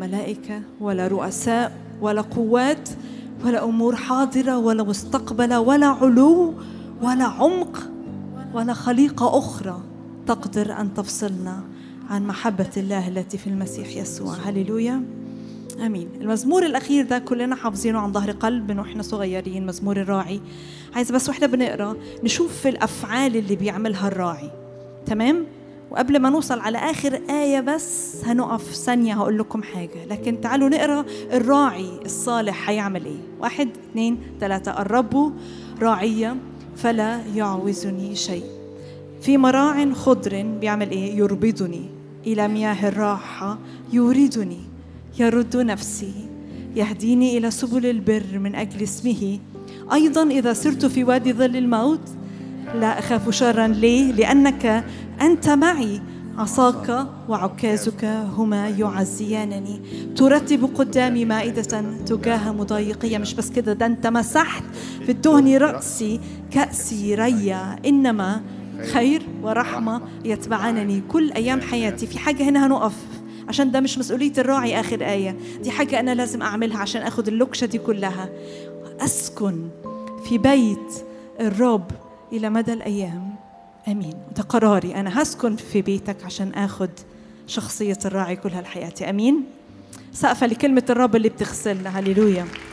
ملائكة ولا رؤساء ولا قوات ولا أمور حاضرة ولا مستقبلة ولا علو ولا عمق ولا خليقة أخرى تقدر أن تفصلنا عن محبة الله التي في المسيح يسوع هللويا امين المزمور الاخير ده كلنا حافظينه عن ظهر قلب من واحنا صغيرين مزمور الراعي عايز بس واحنا بنقرا نشوف في الافعال اللي بيعملها الراعي تمام وقبل ما نوصل على اخر ايه بس هنقف ثانيه هقول لكم حاجه لكن تعالوا نقرا الراعي الصالح هيعمل ايه واحد اثنين ثلاثه الرب راعية فلا يعوزني شيء في مراع خضر بيعمل ايه يربضني الى مياه الراحه يوردني يرد نفسي يهديني الى سبل البر من اجل اسمه ايضا اذا سرت في وادي ظل الموت لا اخاف شرا ليه لانك انت معي عصاك وعكازك هما يعزيانني ترتب قدامي مائدة تجاه مضايقية مش بس كده ده انت مسحت في الدهن رأسي كأسي ريا إنما خير ورحمة يتبعانني كل أيام حياتي في حاجة هنا هنقف عشان ده مش مسؤولية الراعي آخر آية دي حاجة أنا لازم أعملها عشان أخد اللكشة دي كلها أسكن في بيت الرب إلى مدى الأيام امين ده قراري انا هسكن في بيتك عشان اخد شخصيه الراعي كل هالحياه امين سقفه لكلمه الرب اللي بتغسلنا هللويا